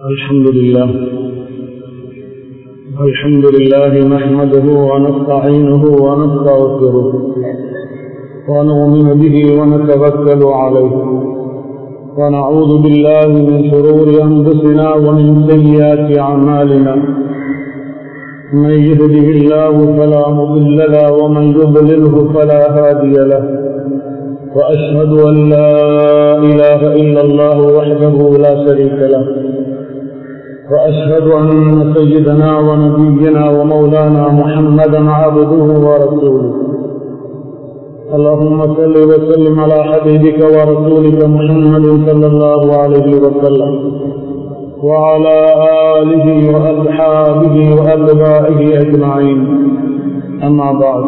الحمد لله الحمد لله نحمده ونستعينه ونستغفره ونؤمن به ونتوكل عليه ونعوذ بالله من شرور أنفسنا ومن سيئات أعمالنا من يهده الله فلا مضل له ومن يضلله فلا هادي له وأشهد أن لا إله إلا الله وحده لا شريك له وأشهد أن سيدنا ونبينا ومولانا محمدا عبده ورسوله اللهم صل وسلم على حبيبك ورسولك محمد صلى الله عليه وسلم وعلى آله وأصحابه وأتباعه أجمعين أما بعد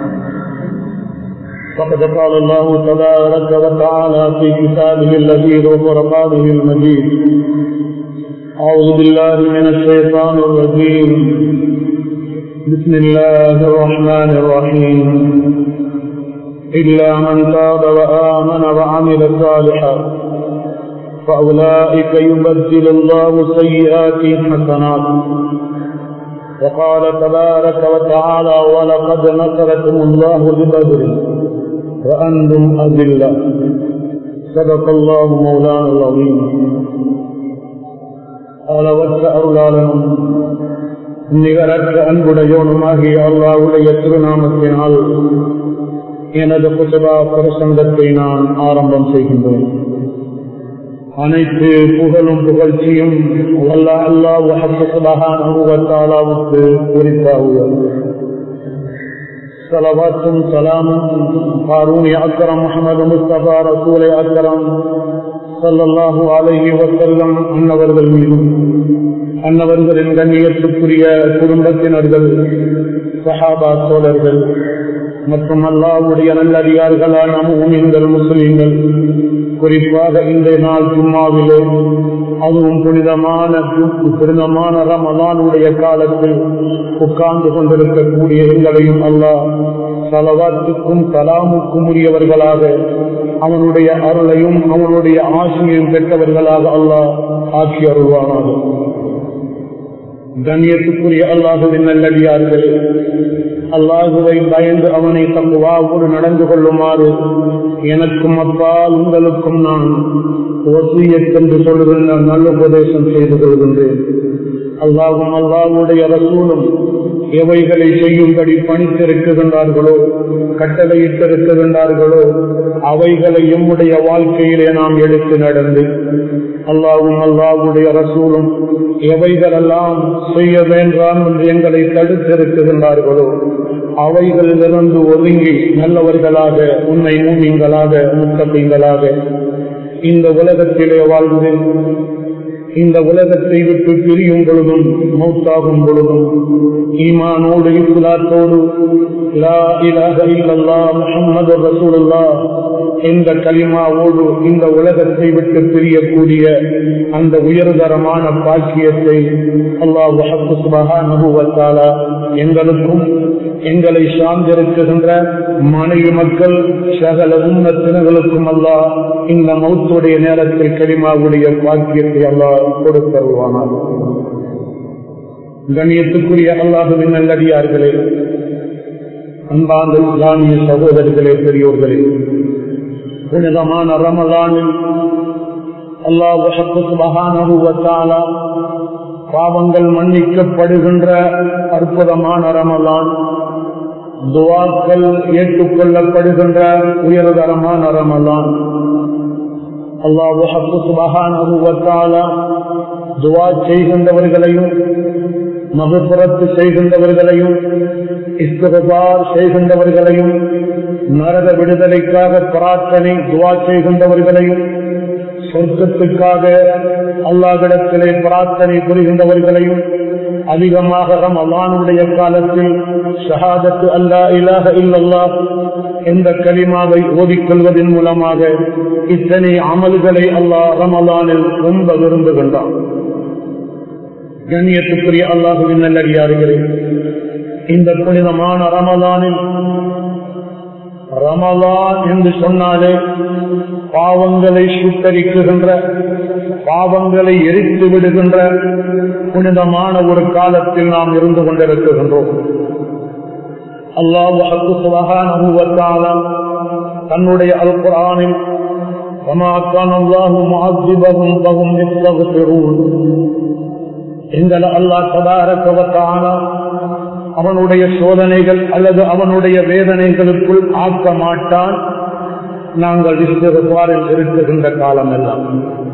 فقد قال الله تبارك وتعالى في كتابه الذي وفرقانه المجيد أعوذ بالله من الشيطان الرجيم بسم الله الرحمن الرحيم إلا من تاب وآمن وعمل صالحا فأولئك يبدل الله سيئات حسنات وقال تبارك وتعالى ولقد نصركم الله ببدر وأنتم أذلة صدق الله مولانا العظيم அளவற்ற அருளாளனும் நிகரற்ற அன்புடையோனுமாகிய அல்லாவுடைய திருநாமத்தினால் எனது புசபா பிரசங்கத்தை நான் ஆரம்பம் செய்கின்றேன் அனைத்து புகழும் புகழ்ச்சியும் வல்ல அல்லாஹாலாவுக்கு குறிப்பாகுவது சலவாத்தும் சலாமும் ஹாரூனி அக்கரம் முகமது முஸ்தபா ரசூலை அக்கரம் சல்லல்லாஹு அலைஹி வசல்லம் அன்னவர்கள் மீதும் அன்னவர்களின் கண்ணியத்துக்குரிய குடும்பத்தினர்கள் சஹாபா சோழர்கள் மற்றும் அல்லாவுடைய நல்லடியார்களான மூமின்கள் முஸ்லீம்கள் குறிப்பாக இன்றைய நாள் ஜும்மாவிலே அதுவும் புனிதமான புனிதமான ரமதானுடைய காலத்தில் உட்கார்ந்து கொண்டிருக்கக்கூடிய எங்களையும் அல்லாஹ் சலவாத்துக்கும் கலாமுக்கும் உரியவர்களாக அவனுடைய அருளையும் அவனுடைய ஆசிரியையும் பெற்றவர்களாக அல்லாஹ் ஆக்கி அருள்வானாக கண்ணியத்துக்குரிய அல்லாஹுவின் நல்லடியார்கள் அல்லாஹுவை பயந்து அவனை தங்குவாவோடு நடந்து கொள்ளுமாறு எனக்கும் அப்பால் உங்களுக்கும் நான் ஒசியத்தென்று சொல்லுகின்ற நல்ல உபதேசம் செய்து கொள்கின்றேன் அல்லாஹும் அல்லாஹுடைய ரசூலும் எவைகளை செய்யும்படி பணித்திருக்கின்றார்களோ கட்டளையிட்டிருக்கின்றார்களோ அவைகளை எம்முடைய வாழ்க்கையிலே நாம் எடுத்து நடந்து அல்லாவும் அல்லாவுடைய ரசூலும் எவைகளெல்லாம் செய்ய வேண்டாம் என்று எங்களை தடுத்திருக்கின்றார்களோ அவைகளிலிருந்து ஒதுங்கி நல்லவர்களாக உண்மை மூமிங்களாக முத்தமிங்களாக இந்த உலகத்திலே வாழ்ந்து இந்த உலகத்தை விட்டு பிரியும் பொழுதும் மௌத்தாகும் பொழுதும் ஈமானோடு இஸ்லாத்தோடு முகமது ரசூலுல்லா இந்த களிமாவோடு இந்த உலகத்தை விட்டு பிரியக்கூடிய அந்த உயர்தரமான பாக்கியத்தை அல்லாஹால எங்களுக்கும் எங்களை சார்ந்திருக்கின்ற மனைவி மக்கள் சகல உன்னத்தினர்களுக்கும் அல்லாஹ் இந்த மௌத்துடைய நேரத்தில் களிமாவுடைய பாக்கியத்தை அல்லாஹ் கொடுத்தருவானார் கண்ணியத்துக்குரிய அல்லாஹுவின் நல்லடியார்களே அன்பாந்த இஸ்லாமிய சகோதரர்களே பெரியோர்களே புனிதமான ரமலானில் அல்லாஹான பாவங்கள் மன்னிக்கப்படுகின்ற அற்புதமான ரமலான் துவாக்கள் ஏற்றுக்கொள்ளப்படுகின்ற உயர்தரமான ரமலான் அல்லாஹான துவா செய்கின்றவர்களையும் மகப்புறத்து செய்கின்றவர்களையும் இஸ்திரபார் செய்கின்றவர்களையும் நரக விடுதலைக்காக பிரார்த்தனை துவா செய்கின்றவர்களையும் சொர்க்கத்துக்காக அல்லாஹிடத்திலே பிரார்த்தனை புரிகின்றவர்களையும் அதிகமாக ரமலானுடைய காலத்தில் ஷஹாதத்து அல்லா இலாக இல்லல்லா என்ற களிமாவை ஓதிக்கொள்வதன் மூலமாக இத்தனை அமல்களை அல்லாஹ் ரமலானில் ரொம்ப விரும்புகின்றான் கண்ணியத்துக்குரிய அல்லாஹுவின் நல்லடியார்களே இந்த புனிதமான ரமலானில் ரமலான் என்று சொன்னாலே பாவங்களை சுத்தரிக்குகின்ற பாவங்களை எரித்து விடுகின்ற புனிதமான ஒரு காலத்தில் நாம் இருந்து கொண்டிருக்கின்றோம் அல்லாஹு சுபகான தன்னுடைய அல் குரானில் وما كان الله معذبهم وهم يستغفرون எங்கள் அல்லாஹ் தபாரக வத்தானா அவனுடைய சோதனைகள் அல்லது அவனுடைய வேதனைகளுக்குள் ஆக்க மாட்டான் நாங்கள் இஸ்திகபாரில் இருக்குகின்ற காலம் எல்லாம்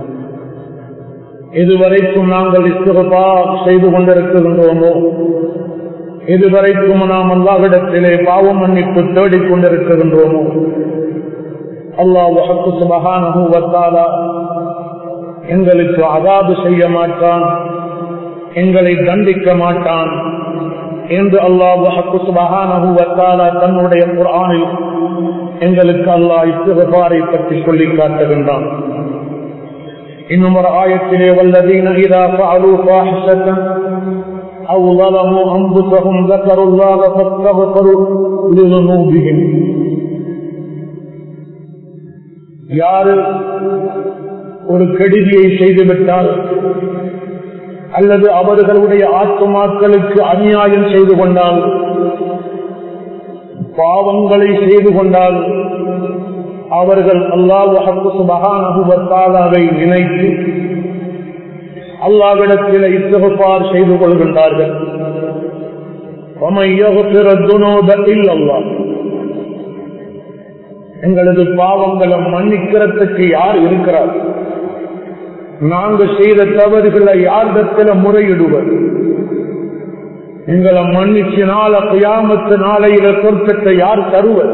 இதுவரைக்கும் நாங்கள் இஸ்திகபா செய்து கொண்டிருக்கின்றோமோ இதுவரைக்கும் நாம் அல்லாவிடத்திலே பாவம் மன்னிப்பு தேடிக் கொண்டிருக்கின்றோமோ அல்லாஹு சுபகான எங்களுக்கு அதாது செய்ய மாட்டான் எங்களை தண்டிக்க மாட்டான் என்று அல்லாஹு சுபகான தன்னுடைய குரானில் எங்களுக்கு அல்லாஹ் இத்திரபாரை பற்றி சொல்லி காட்டுகின்றான் இன்னும் ஒரு ஆயத்திலே வல்லதீன இதா فعلوا فاحشة أو ظلموا أنفسهم ذكروا الله فاستغفروا لذنوبهم யாரு ஒரு கெடுதியை செய்துவிட்டால் அல்லது அவர்களுடைய ஆத்மாக்களுக்கு அநியாயம் செய்து கொண்டால் பாவங்களை செய்து கொண்டால் அவர்கள் அல்லாஹு மகானகுவத்தாலாவை நினைத்து அல்லாவிடத்தில் இத்தகுப்பார் செய்து கொள்கின்றார்கள் எங்களது பாவங்களை மன்னிக்கிறதுக்கு யார் இருக்கிறார் நாங்க செய்த தவறுகளை யாரிடத்துல முறையிடுவர் எங்களை மன்னிச்சு நாள குயாமத்து நாளையில சொர்க்கத்தை யார் தருவர்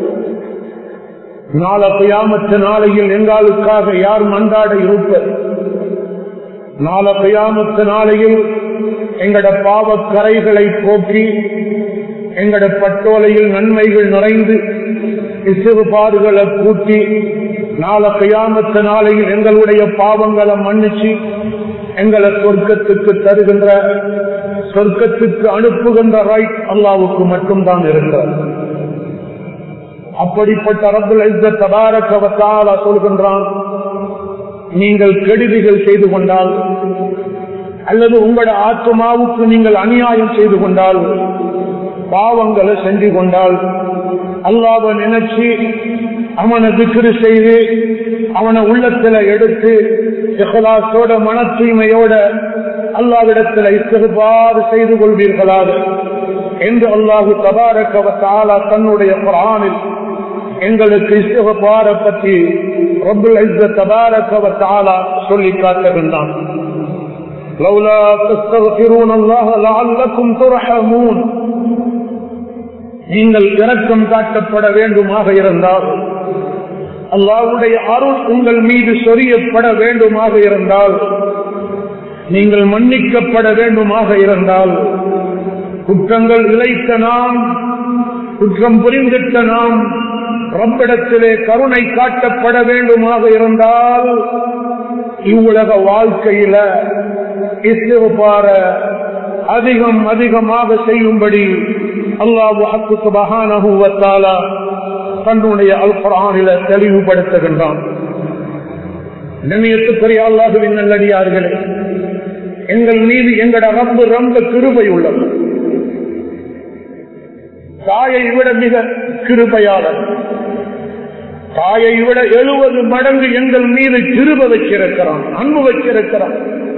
நாள குயாமத்து நாளையில் எங்களுக்காக யார் மன்றாட இருப்பர் நாள குயாமத்து நாளையில் எங்கட பாவ கரைகளை போக்கி எங்கட பட்டோலையில் நன்மைகள் நிறைந்து இசிறுபாடுகளை கூட்டி நாள கையாமத்த நாளையில் எங்களுடைய பாவங்களை மன்னிச்சு எங்களை சொர்க்கத்துக்கு தருகின்ற சொர்க்கத்துக்கு அனுப்புகின்ற ரைட் அல்லாவுக்கு மட்டும்தான் இருக்கிறார் அப்படிப்பட்ட ரபுல் தபாரக்கவத்தால சொல்கின்றான் நீங்கள் கெடுதிகள் செய்து கொண்டால் அல்லது உங்களோட ஆத்மாவுக்கு நீங்கள் அநியாயம் செய்து கொண்டால் பாவங்களை செஞ்சு கொண்டால் அல்லாவை நினைச்சு அவனை திக்ரு செய்து அவனை உள்ளத்துல எடுத்து இஹலாசோட மன தூய்மையோட அல்லாவிடத்துல இஸ்திருபாறு செய்து கொள்வீர்களாக என்று அல்லாஹு தபாரக்கவத்தாலா தன்னுடைய குரானில் எங்களுக்கு இஸ்திருபார பற்றி ரபுல் தபாரக்கவத்தாலா சொல்லி காட்டுகின்றான் لولا تستغفرون الله لعلكم ترحمون நீங்கள் இரக்கம் காட்டப்பட வேண்டுமாக இருந்தால் அல்லாவுடைய அருள் உங்கள் மீது சொரியப்பட வேண்டுமாக இருந்தால் நீங்கள் மன்னிக்கப்பட வேண்டுமாக இருந்தால் குற்றங்கள் இழைத்த நாம் குற்றம் புரிந்திட்ட நாம் ரப்பிடத்திலே கருணை காட்டப்பட வேண்டுமாக இருந்தால் இவ்வுலக வாழ்க்கையில இஸ்திருப்பார அதிகம் அதிகமாக செய்யும்படி அல்லாஹு ஹக்கு சுபகானகுவத்தாலா தன்னுடைய அல்பரானில தெளிவுபடுத்துகின்றான் நினையத்துக்குரிய அல்லாஹுவின் நல்லடியார்களே எங்கள் மீது எங்கட ரம்பு ரொம்ப கிருபை உள்ளது தாயை விட மிக கிருபையாளர் தாயை விட எழுபது மடங்கு எங்கள் மீது கிருப வச்சிருக்கிறான் அன்பு வச்சிருக்கிறான்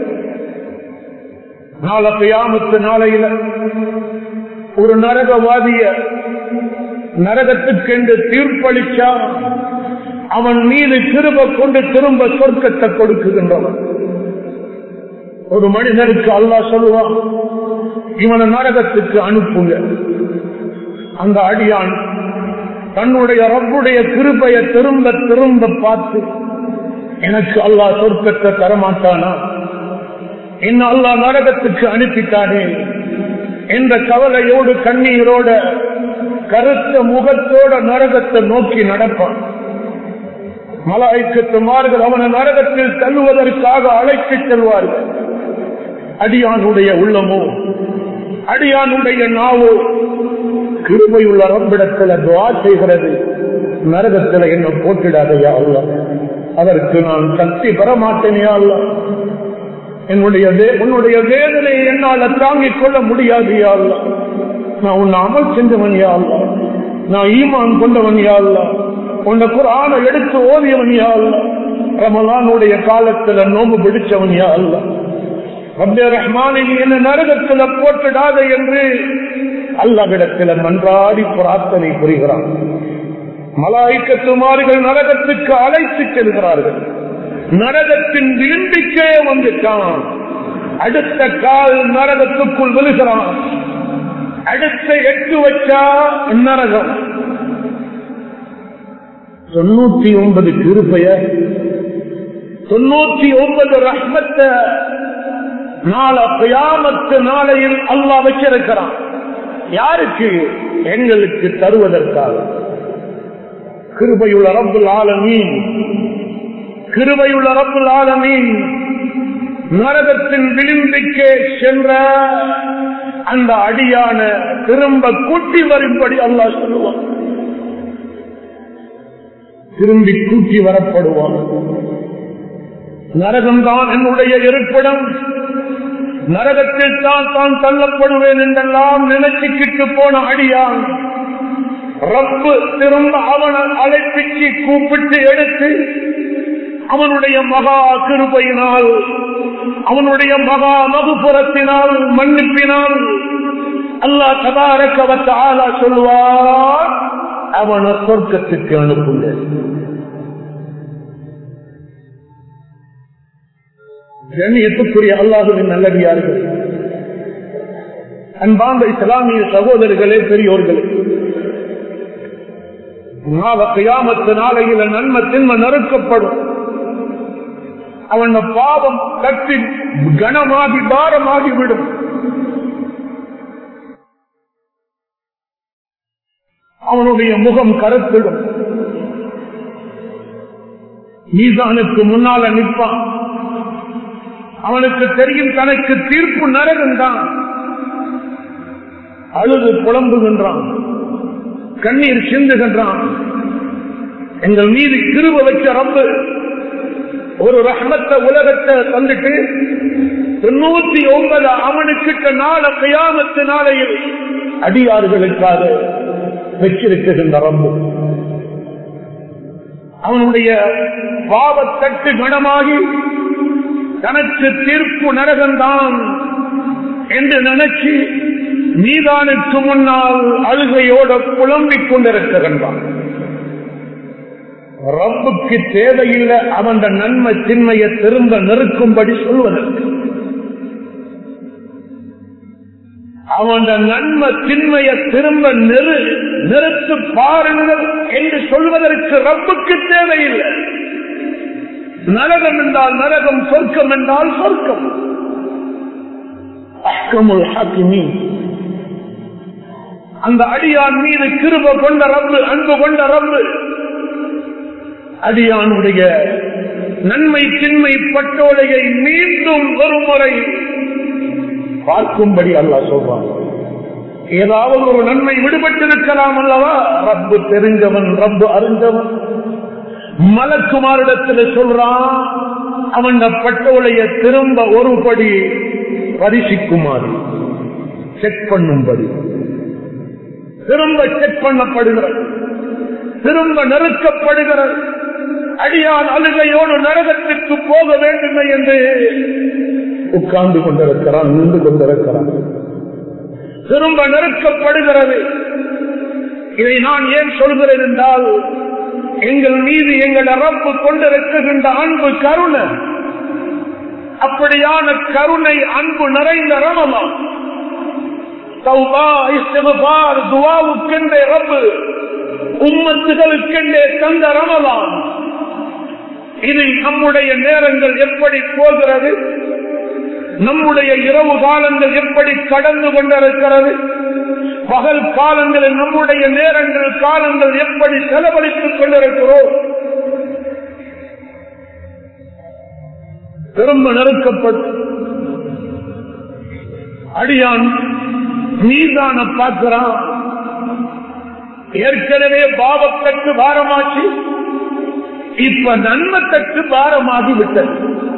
நாளை கையாமத்து நாளையில ஒரு நரகவாதிய நரகத்துக்கென்று தீர்ப்பளிச்சா அவன் மீது திரும்ப கொண்டு திரும்ப சொர்க்கத்தை கொடுக்குகின்றவன் ஒரு மனிதனுக்கு அல்லா சொல்லுவான் இவனை நரகத்துக்கு அனுப்புங்க அந்த அடியான் தன்னுடைய ரப்புடைய கிருப்பைய திரும்ப திரும்ப பார்த்து எனக்கு அல்லா சொர்க்கத்தை தரமாட்டானா என்ன அல்லா நரகத்துக்கு அனுப்பிட்டானே என்ற கவலையோடு கண்ணீரோட கருத்த முகத்தோட நரகத்தை நோக்கி நடப்பான் மலாய்க்கத்துமார்கள் அவனை நரகத்தில் தள்ளுவதற்காக அழைத்துச் செல்வார்கள் அடியானுடைய உள்ளமோ அடியானுடைய நாவோ கிருபையுள்ள ரப்பிடத்தில் துவா செய்கிறது நரகத்தில் என்ன போட்டிடாதையா அல்ல அதற்கு நான் சக்தி பெற மாட்டேனே அல்ல என்னுடைய வே- உன்னுடைய வேதனையை என்னால தாங்கிக் கொள்ள முடியாது யா அல்ல நான் உன்னை அமல் செஞ்சவன் யா அல்ல நான் ஈமான் கொண்டவன் யா அல்ல உன்னை குரானை எடுத்து ஓதியவன் யா அல்ல ரமலானுடைய காலத்துல நோம்பு பிடிச்சவன் யா அல்ல ரப்பே ரஹ்மானே நீ என்ன நரகத்துல போட்டுடாத என்று அல்லாவிடத்தில் மன்றாடி பிரார்த்தனை புரிகிறான் மலாய்க்கத்துமார்கள் நரகத்துக்கு அழைத்து செல்கிறார்கள் நரகத்தின் விளிம்பிக்கே வந்துட்டான் அடுத்த கால் நரகத்துக்குள் விழுகிறான் அடுத்த எட்டு வச்சா நரகம் தொண்ணூத்தி ஒன்பது கிருப்பைய தொண்ணூத்தி ஒன்பது ரஹ்மத்த நாள கியாமத்து நாளையில் அல்லாஹ் வச்சிருக்கிறான் யாருக்கு எங்களுக்கு தருவதற்காக கிருபையுள்ள ரப்புல் ஆலமீன் கிருபையுள்ள ரப்புல் ஆலமீன் நரகத்தின் விளிம்பிக்கே சென்ற அந்த அடியான திரும்ப கூட்டி வரும்படி அல்லாஹ் சொல்லுவான் திரும்பி கூட்டி வரப்படுவான் நரகம்தான் என்னுடைய இருப்பிடம் நரகத்தில் தான் தான் தள்ளப்படுவேன் என்றெல்லாம் நினைச்சுக்கிட்டு போன அடியான் ரப்பு திரும்ப அவனை அழைப்பிச்சு கூப்பிட்டு எடுத்து அவனுடைய மகா கிருபையினால் அவனுடைய மகா மகுபுறத்தினால் மன்னிப்பினால் அல்லாஹ் தபாரக்கவத்த ஆளா சொல்லுவார் அவனை சொர்க்கத்துக்கு அனுப்புங்க கண்ணியத்துக்குரிய அல்லாஹுவின் நல்லடியார்கள் அன்பார்ந்த இஸ்லாமிய சகோதரர்களே பெரியோர்களே நாள கையாமத்து நாளையில நன்மை தின்மை நறுக்கப்படும் அவன் பாவம் கட்டி கனமாகி பாரமாகி விடும் அவனுடைய முகம் கருத்திடும் மீதானுக்கு முன்னால நிற்பான் அவனுக்கு தெரியும் தனக்கு தீர்ப்பு நரகம் தான் அழுது புலம்புகின்றான் கண்ணீர் சிந்துகின்றான் எங்கள் மீது கிருப வச்ச ரப்பு ஒரு ரஹ்மத்தை உலகத்தை தந்துட்டு தொண்ணூத்தி ஒன்பது அவனுக்கிட்ட நாள கையாமத்து நாளையில் அடியார்களுக்காக வச்சிருக்கின்ற ரப்பு அவனுடைய பாவத்தட்டு கணமாகி தனக்கு தீர்ப்பு நரகம்தான் என்று நினைச்சு நீதானுக்கு முன்னால் அழுகையோட புலம்பிக் கொண்டிருக்கின்றான் ரப்புக்கு தேவையில்லை அவன் நன்மை திண்மையை திரும்ப நெருக்கும்படி சொல்வதற்கு அவன் நன்மை திண்மையை திரும்ப நெரு நிறுத்து பாருங்கள் என்று சொல்வதற்கு ரப்புக்கு தேவையில்லை நரகம் என்றால் நரகம் சொர்க்கம் என்றால் சொர்க்கம் அஹ்கமுல் ஹாக்கிமீன் அந்த அடியான் மீது கிருப கொண்ட ரப்பு அன்பு கொண்ட ரப்பு அடியானுடைய நன்மை திண்மை பட்டோலையை மீண்டும் ஒரு முறை பார்க்கும்படி அல்லா சொல்றான் ஏதாவது ஒரு நன்மை விடுபட்டிருக்கலாம் அல்லவா ரப்பு தெரிஞ்சவன் ரப்பு அறிஞ்சவன் மலக்குமாரிடத்தில் சொல்றான் அவன் பட்டோலைய திரும்ப ஒருபடி பரிசிக்குமாறு செக் பண்ணும்படி திரும்ப செக் பண்ணப்படுகிறது திரும்ப நெருக்கப்படுகிறது அடியான் அழுகையோடு நரகத்திற்கு போக வேண்டும் என்று உட்கார்ந்து கொண்டிருக்கிறான் நின்று கொண்டிருக்கிறான் திரும்ப நெருக்கப்படுகிறது இதை நான் ஏன் சொல்கிறேன் என்றால் எங்கள் மீது எங்கள் அரப்பு கொண்டிருக்கின்ற அன்பு கருணை அப்படியான கருணை அன்பு நிறைந்த ரமலாம் துவாவுக்கென்றே ரப்பு உம்மத்துகளுக்கென்றே தந்த ரமலாம் இதில் நம்முடைய நேரங்கள் எப்படி போகிறது நம்முடைய இரவு காலங்கள் எப்படி கடந்து கொண்டிருக்கிறது பகல் காலங்களில் நம்முடைய நேரங்கள் காலங்கள் எப்படி செலவழித்துக் கொண்டிருக்கிறோம் திரும்ப நெருக்கப்பட்டு அடியான் நீதான பார்க்கிறான் ஏற்கனவே பாவத்தற்கு பாரமாச்சு இப்ப நன்மத்தற்கு பாரமாகி விட்டது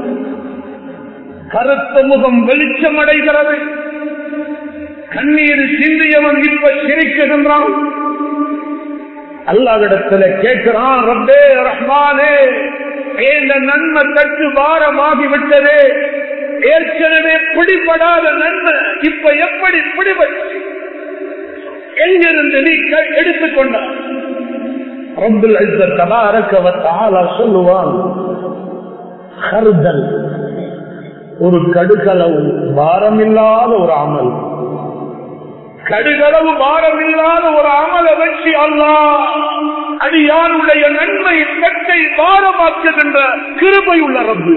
கருத்த முகம் வெளிச்சம் அடைகிறது கண்ணீர் சிந்தியவன் இப்ப சிரிக்குகின்றான் அல்லாவிடத்துல கேட்கிறான் ரப்பே ரஹ்மானே இந்த நன்மை தட்டு பாரமாகி விட்டதே ஏற்கனவே பிடிபடாத நன்மை இப்ப எப்படி பிடிபட்டு எங்கிருந்து நீ எடுத்துக்கொண்டான் ரப்புல் தபாரக்கவத்தாலா சொல்லுவான் ஹர்தல் ஒரு கடுகளவு பாரமில்லாத ஒரு அமல் கடுகளவு பாரமில்லாத ஒரு அமல வச்சு அல்லா அடியானுடைய நன்மை கட்டை பாரமாக்குகின்ற கிருபை உள்ள ரப்பு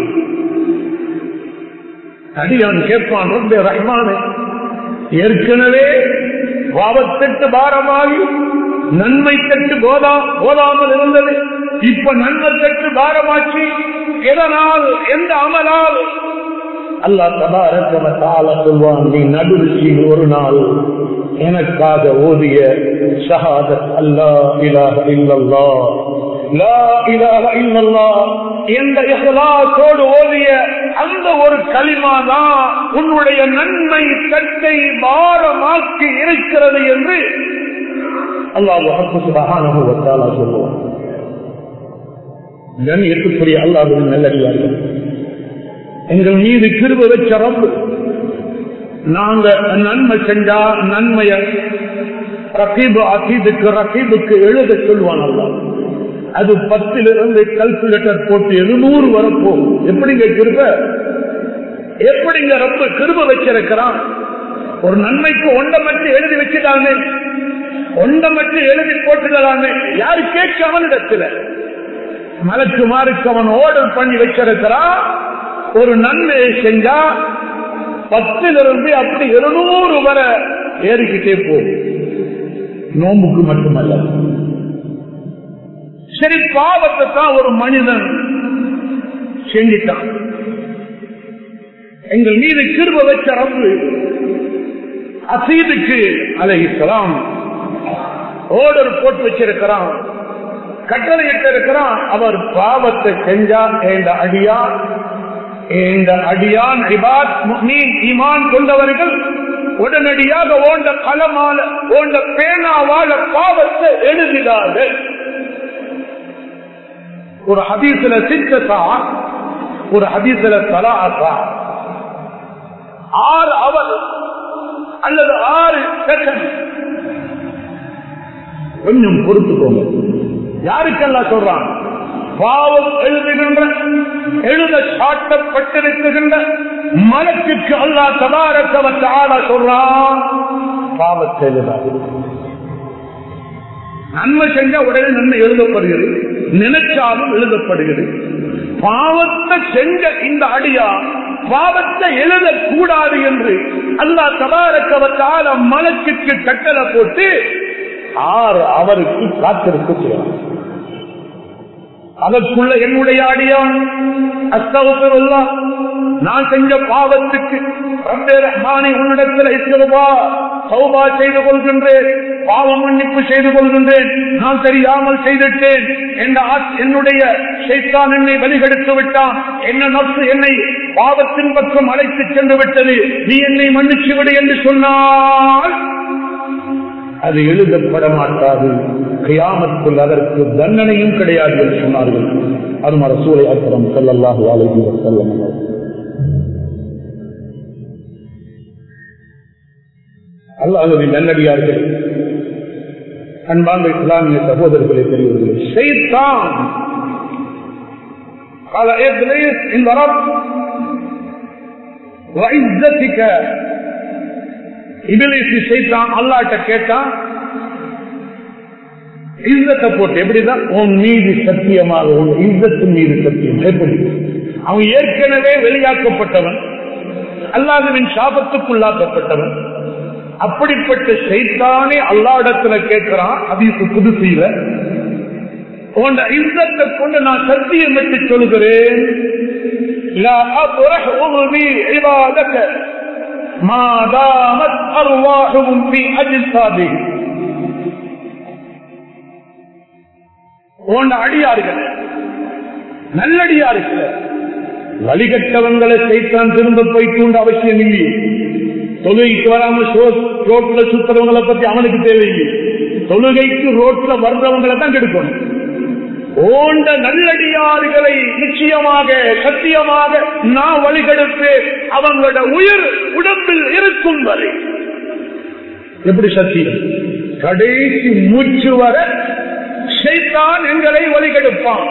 அடியான் கேட்பான் ரப்பே ரஹ்மானே ஏற்கனவே பாவத்திற்கு பாரமாகி நன்மை தட்டு போதா போதாமல் இருந்தது இப்ப நன்மை தட்டு பாரமாச்சு எதனால் எந்த அமலால் அல்லா தபாரக்கவத்தால சொல்வான் நீ நடுருச்சியில் ஒரு நாள் எனக்காக ஓதிய ஷஹாதத் அல்லா இலாஹ இல்லல்லா லா இலாஹ இல்லல்லா என்ற இஹ்லாஸோடு ஓதிய அந்த ஒரு களிமா தான் உன்னுடைய நன்மை தட்டை பாரமாக்கி இருக்கிறது என்று அல்லாஹ் சுபஹானஹு வ தஆலா சொல்லுவான் கண்ணியத்துக்குரிய அல்லாஹ்வின் நல்லடியார்கள் எங்கள் மீது கிருப வச்ச ரப்பு நாங்க நன்மை செஞ்சா நன்மைய ரகீபு அகீதுக்கு ரகீபுக்கு எழுத சொல்வான் அல்ல அது பத்திலிருந்து கல்குலேட்டர் போட்டு எழுநூறு வரப்போகும் எப்படிங்க கிருப எப்படிங்க ரப்பு கிருப வச்சிருக்கிறான் ஒரு நன்மைக்கு ஒன்றை மட்டும் எழுதி வச்சுட்டாங்க ஒன்றை மட்டும் எழுதி போட்டுடலாமே யாரு கேட்க அவனிடத்துல மலக்கு மாருக்கு அவன் ஆர்டர் பண்ணி வச்சிருக்கிறான் ஒரு நன்மையை செஞ்சா பத்திலிருந்து அப்படி இருநூறு வரை ஏறிக்கிட்டே போகும் நோம்புக்கு மட்டுமல்ல சரி பாவத்தை தான் ஒரு மனிதன் செஞ்சிட்டான் எங்கள் மீது கிருப வச்ச ரப்பு அசீதுக்கு அலைக்கலாம் ஓர்டர் போட்டு வச்சிருக்கிறான் கட்டளை இட்டு இருக்கிறான் அவர் பாவத்தை செஞ்சா என்ற அடியா இந்த அடியான் இபாத் முக்மீன் ஈமான் கொண்டவர்கள் உடனடியாக ஓண்ட களமால ஓண்ட பேனாவால பாவத்தை எழுதினார்கள் ஒரு ஹதீசில சித்தசா ஒரு ஹதீசில தலாசா ஆறு அவர் அல்லது ஆறு செகண்ட் கொஞ்சம் பொறுத்துக்கோங்க யாருக்கெல்லாம் சொல்றான் பாவம் எழுதுகின்ற எழுத சாட்டப்பட்டிருக்கின்ற மனத்துக்கு அல்லா தபாரத்தவற்ற ஆளா சொல்றான் பாவத்தை எழுதாது நன்மை செஞ்சா உடனே நன்மை எழுதப்படுகிறது நினைச்சாலும் எழுதப்படுகிறது பாவத்தை செஞ்ச இந்த அடியா பாவத்தை எழுதக்கூடாது என்று அல்லா தபாரக்கவத்தால மனத்துக்கு கட்டளை போட்டு ஆறு அவருக்கு காத்திருக்க செய்யலாம் அதற்குள்ள என்னுடைய அடியான் அஸ்தவா நான் செஞ்ச பாவத்துக்கு ரப்பேரஹ்மானை உன்னிடத்தில் இருக்கிறவா சௌபா செய்து கொள்கின்றேன் பாவம் மன்னிப்பு செய்து கொள்கின்றேன் நான் தெரியாமல் செய்துட்டேன் என்னுடைய சைத்தான் என்னை வழிகெடுத்து விட்டான் என்ன நப்சு என்னை பாவத்தின் பக்கம் அழைத்து சென்று விட்டது நீ என்னை மன்னிச்சு விடு என்று சொன்னால் அது எழுதப்பட மாட்டாது கியாமத்தில் அதற்கு தண்டனையும் கிடையாது என்று சொன்னார்கள் அது மர சூழலை அப்புறம் செல்லல்லாஹு அலைஹி வஸல்லம் அல்லாஹுவின் நல்லடியார்கள் அன்பார்ந்த இஸ்லாமிய சகோதரர்களை பெரியவர்களே ஷைத்தான் قال ابليس ان رب وعزتك இபிலிஸ் செய்தான் அல்லாட்ட கேட்டான் இzzத்தை போட்டு எப்படிதான் உன் மீது சத்தியமாக உன் இzzத்தின் மீது சத்தியம் எப்படி அவன் ஏற்கனவே வெளியாக்கப்பட்டவன் அல்லாஹுவின் சாபத்துக்குள்ளாக்கப்பட்டவன் அப்படிப்பட்ட செய்தானே அல்லா இடத்துல கேட்கிறான் அதீசு புதுசீல உன் இzzத்தை கொண்டு நான் சத்தியம் விட்டு சொல்கிறேன் لا أبرح أغضي عبادك ما دامت أرواحهم في أجسادهم ஓண்ட அடியார்கள் நல்லடியார்கள் வழிகட்டவங்களை செய்தான் திரும்ப போய் தூண்ட அவசியம் இல்லை தொழுகைக்கு வராம ரோட்ல சுத்துறவங்களை பத்தி அவனுக்கு தேவையில்லை தொழுகைக்கு ரோட்ல வர்றவங்களை தான் கெடுக்கணும் ஓண்ட நல்லடியார்களை நிச்சயமாக சத்தியமாக நான் வழிகெடுத்து அவங்களோட உயிர் உடம்பில் இருக்கும் வரை எப்படி சத்தியம் கடைசி மூச்சு வர செய்தான் எங்களை வழிகெடுப்பான்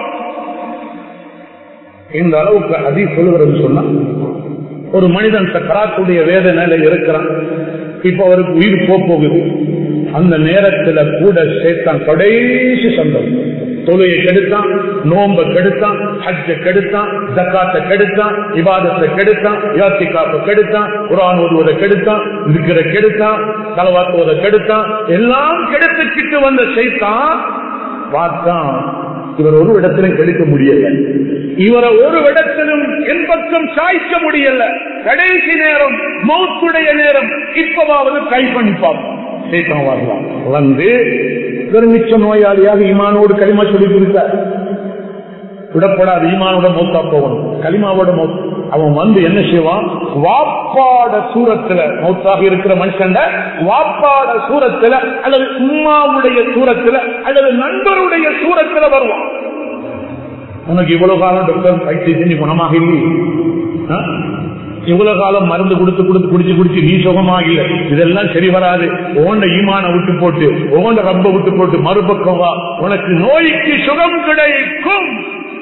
இந்த அளவுக்கு அதி சொல்லுகிறது சொன்னா ஒரு மனிதன் கராத்துடைய வேதனையில இருக்கிறான் இப்ப அவருக்கு உயிர் போகுது அந்த நேரத்துல கூட சேர்த்தான் கடைசி சந்தோஷம் தொழுகை கெடுத்தான் நோம்ப கெடுத்தான் ஹஜ்ஜ கெடுத்தான் ஜக்காத்தை கெடுத்தான் விவாதத்தை கெடுத்தான் யாத்திகாப்பை கெடுத்தான் குரான் ஒருவரை கெடுத்தான் இருக்கிற கெடுத்தான் தலவாக்குவதை கெடுத்தான் எல்லாம் கெடுத்துக்கிட்டு வந்த செய்தான் பார்த்தான் இவர் ஒரு இடத்திலும் கெடுக்க முடியல இவரை ஒரு இடத்திலும் என் பக்கம் சாய்க்க முடியல கடைசி நேரம் மௌத்துடைய நேரம் இப்பவாவது கை பண்ணிப்பான் சீக்கிரம் வரலாம் வந்து பெருமிச்ச நோயாளியாக ஈமானோடு களிமா சொல்லி கொடுத்தார் விடப்படாது ஈமானோட மௌத்தா போகணும் களிமாவோட மௌத் அவன் வந்து என்ன செய்வான் வாப்பாட சூரத்துல மௌத்தாக இருக்கிற மனுஷன் வாப்பாட சூரத்துல அல்லது உம்மாவுடைய சூரத்துல அல்லது நண்பருடைய சூரத்துல வருவான் உனக்கு இவ்வளவு காலம் டாக்டர் பயிற்சி செஞ்சு குணமாக இல்லை இவ்வளவு காலம் மருந்து கொடுத்து கொடுத்து குடிச்சு குடிச்சு நீ சுகமாக இல்லை இதெல்லாம் சரி வராது ஓண்ட ஈமான விட்டு போட்டு ஓண்ட ரப்ப விட்டு போட்டு மறுபக்கம் வா உனக்கு நோய்க்கு சுகம் கிடைக்கும்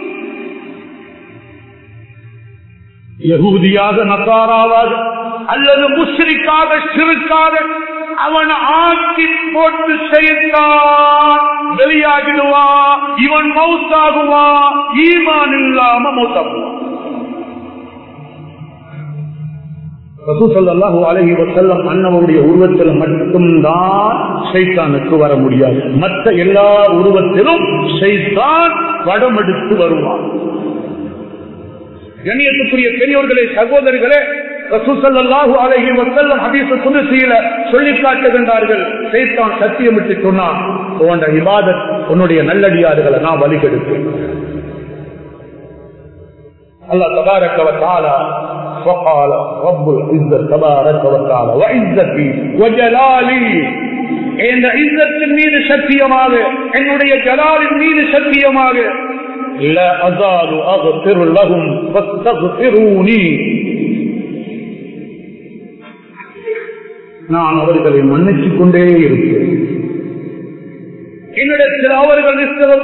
யகூதியாக நசாராவாக அல்லது முஸ்ரிக்காக சிறுக்காக அவன் ஆக்கி போட்டு செய்தான் வெளியாகிடுவான் இவன் மௌத்தாகுவான் ஈமான் இல்லாம மௌத்தாகுவான் அண்ணவருடைய உருவத்தில் மட்டும்தான் சைத்தானுக்கு வர முடியாது மற்ற எல்லா உருவத்திலும் சைத்தான் வடமெடுத்து வருவான் கணியத்துக்குரிய பெரியோர்களே சகோதரிகளே ரசூசல்லாஹு அலஹி வசல்லம் ஹதீச குதிசையில சொல்லி காட்டுகின்றார்கள் சைத்தான் சத்தியமிட்டு சொன்னான் உன்ட இபாதத் உன்னுடைய நல்லடியார்களை நான் வழிகெடுப்பேன் الله تبارك وتعالى وقال رب العزة تبارك وتعالى وعزتي وجلالي என்ற இzzத்தின் மீது சத்தியமாக என்னுடைய ஜலாலின் மீது சத்தியமாக لا أزال أغفر لهم فاستغفروني நான் அவர்களை மன்னிச்சுக் கொண்டே இருப்பேன் என்னிடத்தில் அவர்கள்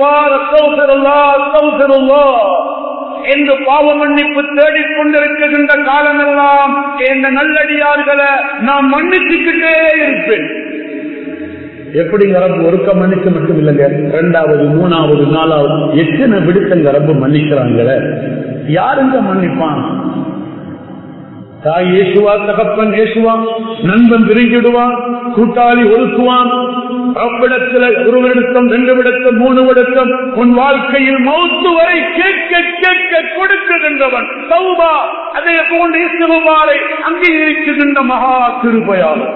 என்று பாவ மன்னிப்பு தேடிக் கொண்டிருக்கின்ற காலமெல்லாம் என்ற நல்லடியார்களை நான் மன்னிச்சுக்கிட்டே இருப்பேன் எப்படி ரப்பு ஒருக்க மன்னிக்க மட்டும் இல்லைங்க இரண்டாவது மூணாவது நாலாவது எத்தனை விடுத்தங்க ரப்பு மன்னிக்கிறாங்கள யாருங்க மன்னிப்பான் தாய் ஏசுவா தகப்பன் ஏசுவான் நண்பன் பிரிஞ்சிடுவான் கூட்டாளி ஒதுக்குவான் அவ்விடத்துல ஒரு விடத்தம் ரெண்டு விடத்தம் மூணு விடத்தம் உன் வாழ்க்கையில் மௌத்து வரை கேட்க கேட்க கொடுக்குகின்றவன் சௌபா அதே போன்று இசுவாரை அங்கீகரிக்குகின்ற மகா திருப்பயாளர்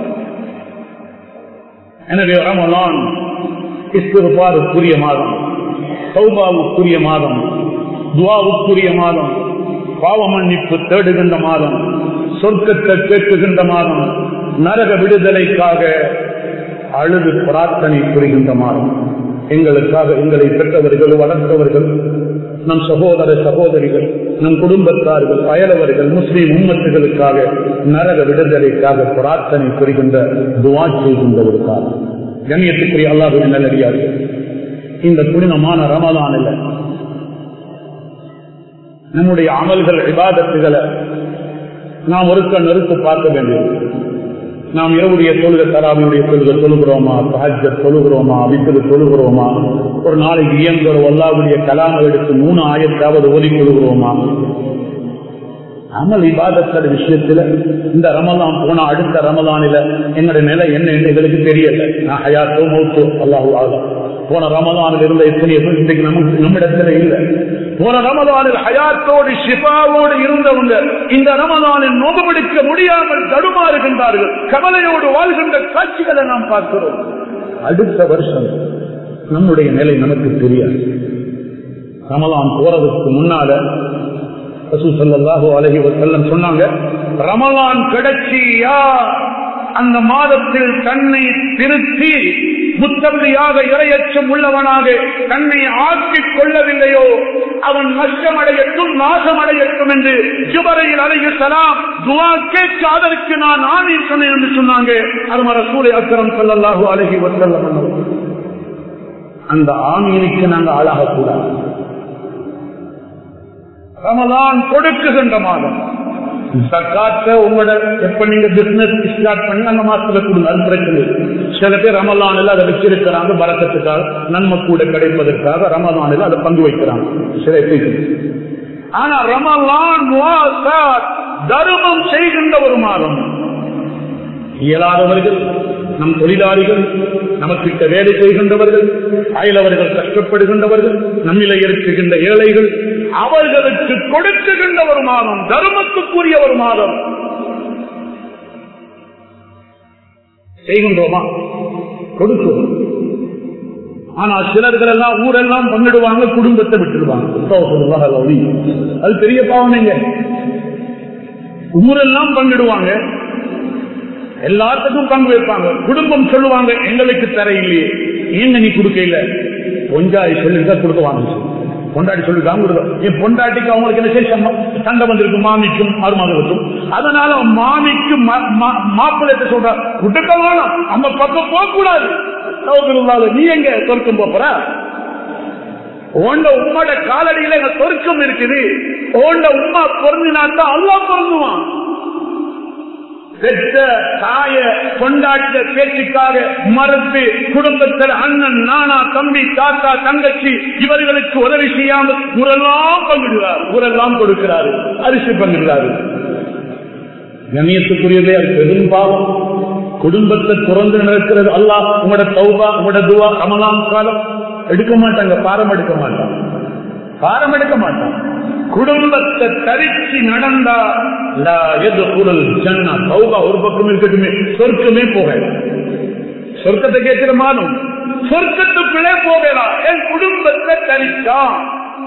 எனவே ரமலான் இஸ்திருப்பாருக்குரிய மாதம் சௌபாவுக்குரிய மாதம் துவாவுக்குரிய மாதம் பாவ மன்னிப்பு தேடுகின்ற மாதம் சொர்க்கத்தை கேட்குகின்ற மாதம் நரக விடுதலைக்காக அழுது பிரார்த்தனை புரிகின்ற மாதம் எங்களுக்காக எங்களை பெற்றவர்கள் வளர்த்தவர்கள் நம் சகோதர சகோதரிகள் நம் குடும்பத்தார்கள் அயலவர்கள் முஸ்லீம் உம்மத்துகளுக்காக நரக விடுதலைக்காக பிரார்த்தனை புரிகின்ற துவா செய்கின்ற ஒரு காலம் கண்ணியத்துக்குரிய அல்லாஹுவின் நல்லடியார்கள் இந்த புனிதமான ரமலானில் நம்முடைய அமல்கள் விவாதத்துகளை நாம் ஒருக்க நிறுத்து பார்க்க வேண்டியது நாம் இரவுடைய தொழுக தராவியுடைய தொழுக தொழுகிறோமா சஹஜ தொழுகிறோமா வித்து தொழுகிறோமா ஒரு நாளைக்கு இயங்குற ஒல்லாவுடைய கலாமல் எடுத்து மூணு ஆயிரத்தாவது ஓதி கொள்கிறோமா அமல் இபாதத்தோட விஷயத்துல இந்த ரமலான் போன அடுத்த ரமலானில எங்களுடைய நிலை என்ன எங்களுக்கு தெரியல நான் ஹயாத்தோ மௌத்தோ அல்லாஹு ஆகும் போன ரமலானில் இருந்த எத்தனை இன்றைக்கு நமக்கு நம்மிடத்துல இல்லை போன ரமலானில் ஹயாத்தோடு ஷிபாவோடு இருந்தவங்க இந்த ரமலானில் நோபமெடுக்க முடியாமல் தடுமாறுகின்றார்கள் கவலையோடு வாழ்கின்ற காட்சிகளை நாம் பார்க்கிறோம் அடுத்த வருஷம் நம்முடைய நிலை நமக்கு தெரியாது ரமலான் போறதுக்கு முன்னால ரசூல் ஸல்லல்லாஹு அலைஹி வஸல்லம் சொன்னாங்க ரமலான் கிடைச்சியா அந்த மாதத்தில் தன்னை திருத்தி முத்தபடியாக இரையச்சம் உள்ளவனாக தன்னை ஆக்கிக் கொள்ளவில்லையோ அவன் நஷ்டமடையட்டும் நாசமடையட்டும் என்று ஜுபரையில் அலையலாம் துவா கேட்க அதற்கு நான் ஆமீன் சொன்னேன் என்று சொன்னாங்க அது ரசூலை அக்கரம் ஸல்லல்லாஹு அலைஹி வஸல்லம் அவர்கள். அந்த ஆமீனுக்கு நாங்கள் ஆளாகக்கூடாது ரமலான் கொடுக்குகின்ற மாதம் சக்காத்த உங்களோட எப்ப நீங்க பிசினஸ் ஸ்டார்ட் பண்ணி அந்த மாசத்துல கொடுங்க அது பிரச்சனை இல்லை. சில பேர் ரமலானில் அதை வச்சிருக்கிறாங்க பறக்கத்துக்காக நன்மை கூட கிடைப்பதற்காக ரமலானில் அதை பங்கு வைக்கிறாங்க சில பேர் ஆனா ரமலான் முவாசாத், தர்மம் செய்கின்ற ஒரு மாதம் இயலாதவர்கள் நம் தொழிலாளிகள் நமக்கிட்ட வேலை செய்கின்றவர்கள் அயலவர்கள் கஷ்டப்படுகின்றவர்கள் நம்மிலே இருக்குகின்ற ஏழைகள் அவர்களுக்கு கொடுக்குகின்ற ஒரு மாதம் தர்மத்துக்குரிய ஒரு மாதம் செய்கின்றோமா கொடுக்கிறோம் ஆனா சிலர்கள் எல்லாம் ஊரெல்லாம் பங்கிடுவாங்க குடும்பத்தை விட்டுடுவாங்க அஸ்தக்ஃபிருல்லாஹ் அல்-அலீம். அது பெரிய பாவனைங்க ஊரெல்லாம் பங்கிடுவாங்க எல்லாத்துக்கும் பங்கு வைப்பாங்க குடும்பம் சொல்லுவாங்க எங்களுக்கு தர இல்லையே ஏங்க நீ கொடுக்க இல்ல பொஞ்சாய் சொல்லிதான் கொடுக்குவாங்க பொண்டாட்டி சொல்லிதான் கொடுக்க என் பொண்டாட்டிக்கு அவங்களுக்கு என்ன செய்ய சம்ம- சண்டை வந்திருக்கு மாமிக்கும் மருமகளுக்கும் அதனால மாமிக்கும் மாப்பிள்ளை சொல்ற கொடுக்க வேணாம் நம்ம பக்கம் போக கூடாது சகோதரர்களால நீ எங்க சொர்க்கம் போற ஓண்ட உம்மோட காலடியில எங்க சொர்க்கம் இருக்குது ஓண்ட உம்மா பொருந்தினாத்தான் அல்லா பொருந்துவான் பெற்ற தாய கொண்டாட்ட பேச்சுக்காக மறுத்து குடும்பத்தில் அண்ணன் நானா தம்பி தாத்தா தங்கச்சி இவர்களுக்கு உதவி செய்யாமல் ஊரெல்லாம் பங்கிடுவார் ஊரெல்லாம் கொடுக்கிறாரு அரிசி பங்கிடுறாரு கண்ணியத்துக்குரியதே அது பெரும் பாவம் குடும்பத்தை துறந்து நடக்கிறது அல்லாஹ் உங்களோட தௌபா உங்களோட துவா ரமலான் காலம் எடுக்க மாட்டாங்க பாரம் எடுக்க மாட்டாங்க பாரம் எடுக்க மாட்டான் குடும்பத்தை தரிச்சு நடந்தா லா யதுகுலுல் ஜன்னா. தௌபா ஒரு பக்கம் இருக்கட்டுமே சொர்க்கமே போக சொர்க்கத்தை கேட்கிற மானும் சொர்க்கத்துக்குள்ளே போகலாம் என் குடும்பத்தை தரிச்சான்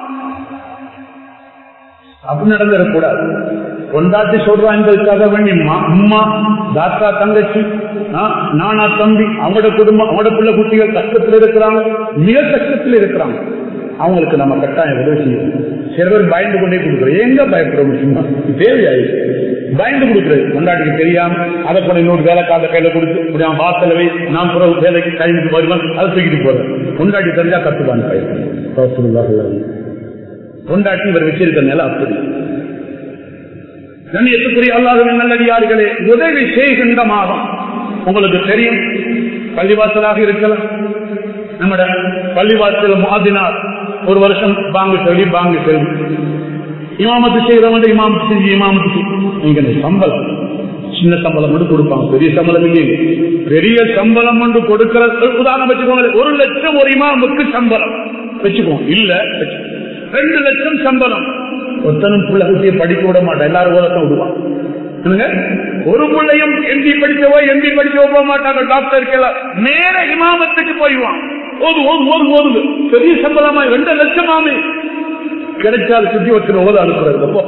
அப்படி நடந்துடக்கூடாது கொண்டாட்டி சொல்றாங்கிறதுக்காக வேண்டி மா- அம்மா தாத்தா தங்கச்சி ஆ, நானா தம்பி அவங்களோட குடும்பம் அவங்களோட பிள்ளை குட்டிகள் கஷ்டத்தில் இருக்கிறாங்க மிக கஷ்டத்தில் இருக்கிறாங்க அவங்களுக்கு நம்ம கட்டாயம் உதவி செய்யணும் சில பேர் பயந்து கொண்டே கொடுக்குறோம் எங்க பயப்படுறோம் சும்மா தேவையாயிருக்கு பயந்து கொடுக்குறது கொண்டாட்டிக்கு தெரியாம அதை கூட இன்னொரு வேலைக்காக கையில கொடுத்து இப்படி அவன் வாசல வை நான் பிறகு வேலைக்கு கைக்கு வருவான் அதை தூக்கிட்டு போறேன் கொண்டாட்டி தெரிஞ்சா கத்துவான் பையன் கொண்டாட்டி இவர் வச்சிருக்க நிலை அப்படி கண்ணியத்துக்குரிய அல்லாஹின் நல்லடியார்களே உதவி செய்கின்ற மாதம் உங்களுக்கு தெரியும் பள்ளிவாசலாக இருக்கலாம் நம்மட பள்ளிவாசல் மாதினார் ஒரு வருஷம் பாங்கு சொல்லி பாங்கு சொல்லி இமாமத்து செய்யறவங்க இமாமத்து செஞ்சு இமாமத்து செஞ்சு. நீங்க இந்த சம்பளம் சின்ன சம்பளம் மட்டும் கொடுப்பாங்க பெரிய சம்பளம் இல்லையே பெரிய சம்பளம் ஒன்று கொடுக்கிற உதாரணம் வச்சுக்கோங்க ஒரு லட்சம் ஒரு இமாமுக்கு சம்பளம் வச்சுக்கோங்க இல்ல வச்சுக்கோங்க. ரெண்டு லட்சம் சம்பளம் ஒத்தனும் பிள்ளை குட்டியை படிக்க விட மாட்டான் எல்லாரும் ஓலத்தான் விடுவான் என்னங்க? ஒரு பிள்ளையும் எம்பி படிக்கவோ எம்பி படிக்கவோ போக மாட்டாங்க டாக்டருக்கு எல்லாம் நேர இமாமத்துக்கு போய்வான் ஓது ஓது ஓது ஓதுது பெரிய சம்பளமா ரெண்டு லட்சமாமே கிடைச்சால் சுத்தி வச்சு ஓத அனுப்புறது அப்போ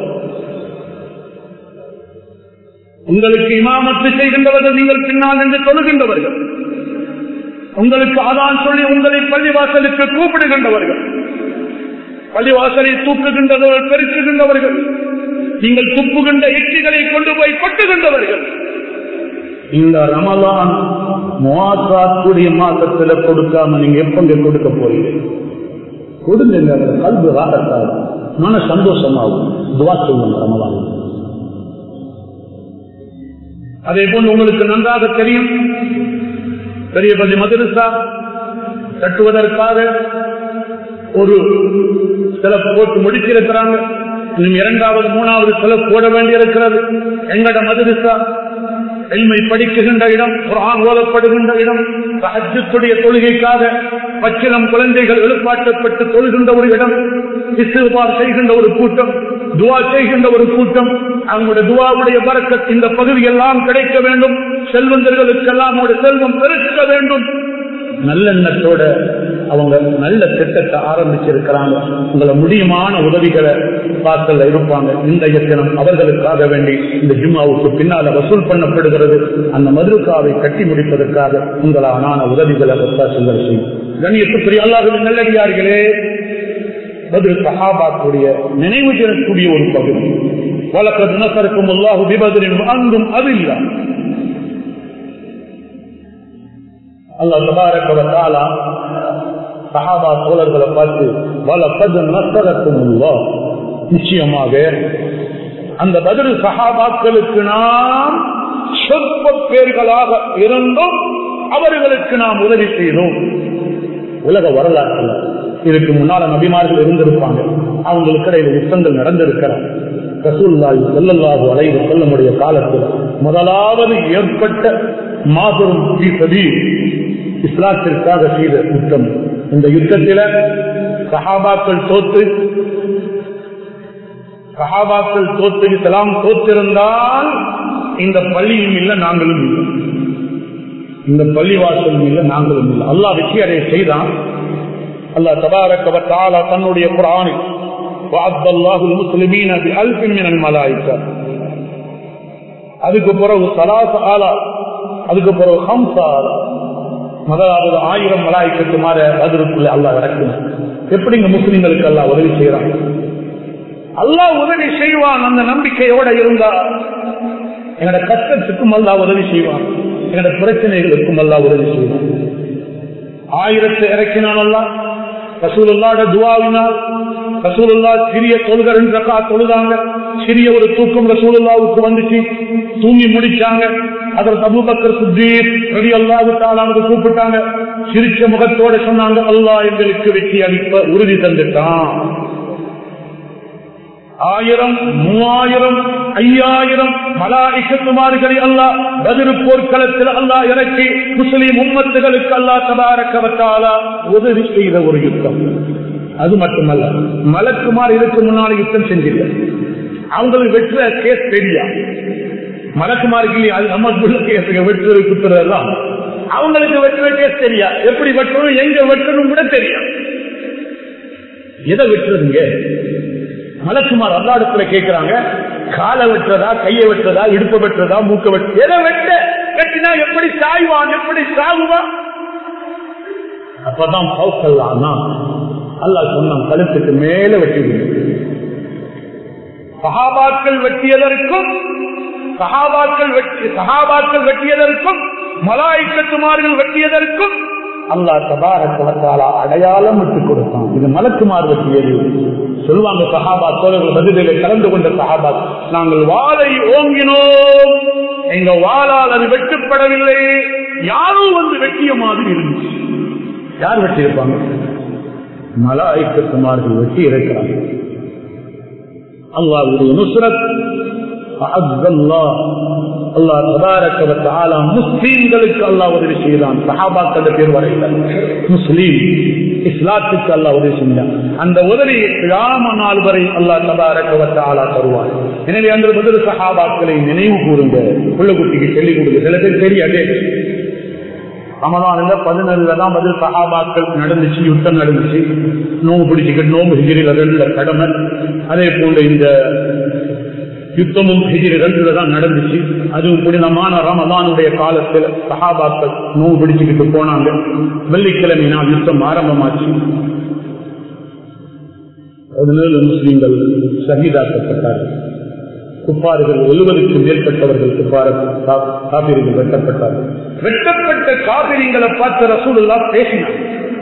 உங்களுக்கு இமாமத்து செய்கின்றவர்கள் நீங்கள் பின்னால் என்று சொல்லுகின்றவர்கள் உங்களுக்கு அதான் சொல்லி உங்களை பள்ளிவாசலுக்கு கூப்பிடுகின்றவர்கள் பள்ளிவாசலை தூக்குகின்றவர்கள் பெருக்குகின்றவர்கள் நீங்கள் துப்புகின்ற எச்சிகளை கொண்டு போய் கொட்டுகின்றவர்கள் இந்த ரமலான் முவாசாத்துடைய மாசத்துல கொடுக்காம நீங்க எப்பங்க கொடுக்க போறீங்க கொடுங்க கல்வி ராகத்தால் மன சந்தோஷமாகும் துவா செய்யுங்க ரமலான் அதே போல் உங்களுக்கு நன்றாக தெரியும் பெரிய பள்ளி மதுரசா கட்டுவதற்காக ஒரு சில போட்டு முடிச்சிருக்கிறாங்க இன்னும் இரண்டாவது மூணாவது சில போட வேண்டியிருக்கிறது எங்கட மதுரசா எல்மை படிக்குகின்ற இடம் குரான் ஓதப்படுகின்ற இடம் சஹஜத்துடைய தொழுகைக்காக பச்சிலம் குழந்தைகள் எழுப்பாட்டப்பட்டு தொழுகின்ற ஒரு இடம் இசுபார் செய்கின்ற ஒரு கூட்டம் துவா செய்கின்ற ஒரு கூட்டம் அவங்களுடைய துவாவுடைய பறக்கத் இந்த பகுதி எல்லாம் கிடைக்க வேண்டும் செல்வந்தர்களுக்கெல்லாம் அவருடைய செல்வம் பெருக்க வேண்டும் நல்லெண்ணத்தோட அவங்க நல்ல திட்டத்தை ஆரம்பிச்சிருக்கிறாங்க உங்களை முடியுமான உதவிகளை பார்க்கல இருப்பாங்க இன்றைய தினம் அவர்களுக்காக வேண்டி இந்த ஜும்மாவுக்கு பின்னால வசூல் பண்ணப்படுகிறது அந்த மதுருக்காவை கட்டி முடிப்பதற்காக உங்களான உதவிகளை ஒத்தாசுங்கள் செய்யும் கண்ணியத்துக்குரிய அல்லாஹுவின் நல்லடியார்களே பதில் சஹாபாக்குடைய நினைவு தினக்கூடிய ஒரு பகுதி வழக்கது நசருக்கும் அல்லாஹு விபதரின் அங்கும் அது இல்ல அல்லாஹ் தபாரக்கவத்தாலா சஹாபா தோழர்களை பார்த்து வழக்கது நசரக்கும் நிச்சயமாக அந்த பதில் சஹாபாக்களுக்கு நாம் சொற்ப பேர்களாக இருந்தும் அவர்களுக்கு நாம் உதவி செய்தோம் உலக வரலாற்றில் இதுக்கு முன்னால நபிமார்கள் இருந்திருப்பாங்க அவங்களுக்கு இடையில யுத்தங்கள் நடந்திருக்கிறார் ரசூல்லாய் செல்லல்லாது அலைவு செல்லமுடைய காலத்தில் முதலாவது ஏற்பட்ட மாபெரும் சதி இஸ்லாத்திற்காக செய்த யுத்தம் இந்த யுத்தத்தில சஹாபாக்கள் தோத்து சஹாபாக்கள் தோத்து இஸ்லாம் தோத்திருந்தால் இந்த பள்ளியும் இல்லை நாங்களும் இல்லை இந்த பள்ளிவாசலும் இல்லை நாங்களும் இல்லை அல்லா வெற்றி அடைய செய்தான் அல்லா தபாரக்கவத்தாலா தன்னுடைய குரானில் முஸ்லிமீன அதுக்கு பிறகு சலாச ஆலா அதுக்கு பிறகு ஹம்சா ஆலா முதலாவது ஆயிரம் மலாய்க்கத்து மாற அதற்குள்ள அல்லா இறக்கணும் எப்படிங்க முஸ்லிம்களுக்கு அல்லா உதவி செய்யறாங்க அல்லாஹ் உதவி செய்வான் அந்த நம்பிக்கையோட இருந்தா எங்களோட கஷ்டத்துக்கும் அல்லா உதவி செய்வான் எங்களோட பிரச்சனைகளுக்கும் அல்லா உதவி செய்வான் ஆயிரத்தை இறக்கினான் அல்லா ரசூலுல்லாட துவாவினால் ரசூலுல்லா சிறிய தொழுக ரெண்டு ரக்கா தொழுதாங்க சிறிய ஒரு தூக்கம் ரசூலுல்லாவுக்கு வந்துச்சு தூங்கி முடிச்சாங்க அதற்கு அபுபக்கர் சுத்தீர் ரவி அல்லாஹு தாலானது கூப்பிட்டாங்க சிரிச்ச முகத்தோட சொன்னாங்க அல்லாஹ் எங்களுக்கு வெற்றி அளிப்ப உறுதி தந்துட்டான் ஆயிரம் மூவாயிரம் ஐயாயிரம் மலாய்க்கத்துமார்களை அல்லா பதிரு போர்க்களத்தில் அல்லா இறக்கி முஸ்லீம் உம்மத்துகளுக்கு அல்லா தபாரக்கவத்தாலா உதவி செய்த ஒரு யுத்தம் அது மட்டுமல்ல மலக்குமார் இதுக்கு முன்னால யுத்தம் செஞ்சில்லை அவங்களுக்கு வெற்ற கேஸ் தெரியா மலக்குமாருக்கு அது நமக்குள்ள கேஸுங்க வெற்றுறது குத்துறதெல்லாம் அவங்களுக்கு வெற்ற கேஸ் தெரியா எப்படி வெட்டணும் எங்க வெட்டணும் கூட தெரியும் எதை வெட்டுறதுங்க மலக்குமார் அல்லாடத்துல கேட்கிறாங்க காலை வெட்டுறதா கையை வெட்டுறதா இடுப்ப வெட்டுறதா மூக்க வெட்டு எதை வெட்ட வெட்டினா எப்படி சாய்வான் எப்படி சாகுவான் அப்பதான் பௌக்கல்லானா அல்லா சொன்னான் கழுத்துக்கு மேல வெட்டி சகாபாக்கள் வெட்டியதற்கும் சகாபாக்கள் வெட்டி சகாபாக்கள் வெட்டியதற்கும் மலாய்க்கத்துமார்கள் வெட்டியதற்கும் அல்லா தபாரத்தால அடையாளம் விட்டுக் கொடுத்தான் இது மலக்குமார் வெட்டியது சொல்லுவாங்க சஹாபா தோழர்கள் பதிலே கலந்து கொண்ட சஹாபா நாங்கள் வாளை ஓங்கினோம் எங்க வாளால் அது வெட்டப்படவில்லை யாரும் வந்து வெட்டிய மாதிரி இருந்துச்சு யார் வெட்டியிருப்பாங்க மலாய்க்கத்துமார்கள் வெட்டி இருக்கிறாங்க அல்லாவுடைய நுஸ்ரத் முஸ்லீம்களுக்கு அல்லா உதவி செய்தான் சஹாபாக்கள் பேர் வரையில முஸ்லீம் இஸ்லாத்துக்கு அல்லா உதவி செஞ்சான் அந்த உதவி கிராம நாள் வரை அல்லா தபாரக்கவத்த ஆளா தருவார் எனவே அன்று முதல் சஹாபாக்களை நினைவு கூறுங்க பிள்ளைக்குட்டிக்கு சொல்லிக் கொடுங்க சில பேர் தெரியாதே ரமதான்ல பதினேழுல தான் பதில் சகாபாக்கள் நடந்துச்சு யுத்தம் நடந்துச்சு நோம்பு பிடிச்சிக்கிட்டு நோம்பு ஹிஜிரில ரெண்டுல கடமை அதே போன்ற இந்த யுத்தமும் ஹிஜிரி ரெண்டுல தான் நடந்துச்சு அதுவும் புனிதமான ரமதானுடைய காலத்தில் சஹாபாக்கள் நோவு பிடிச்சுக்கிட்டு போனாங்க வெள்ளிக்கிழமை நாள் யுத்தம் ஆரம்பமாச்சு பதினேழு முஸ்லீம்கள் சகிதாக்கப்பட்டார்கள் குப்பாறுகள் எழுபதுக்கும் மேற்பட்டவர்கள் குப்பார காப்பீர்கள் வெட்டப்பட்டார்கள் வெட்டப்பட்ட காவிரிங்களை பார்த்து ரசூலுல்லா பேசினார்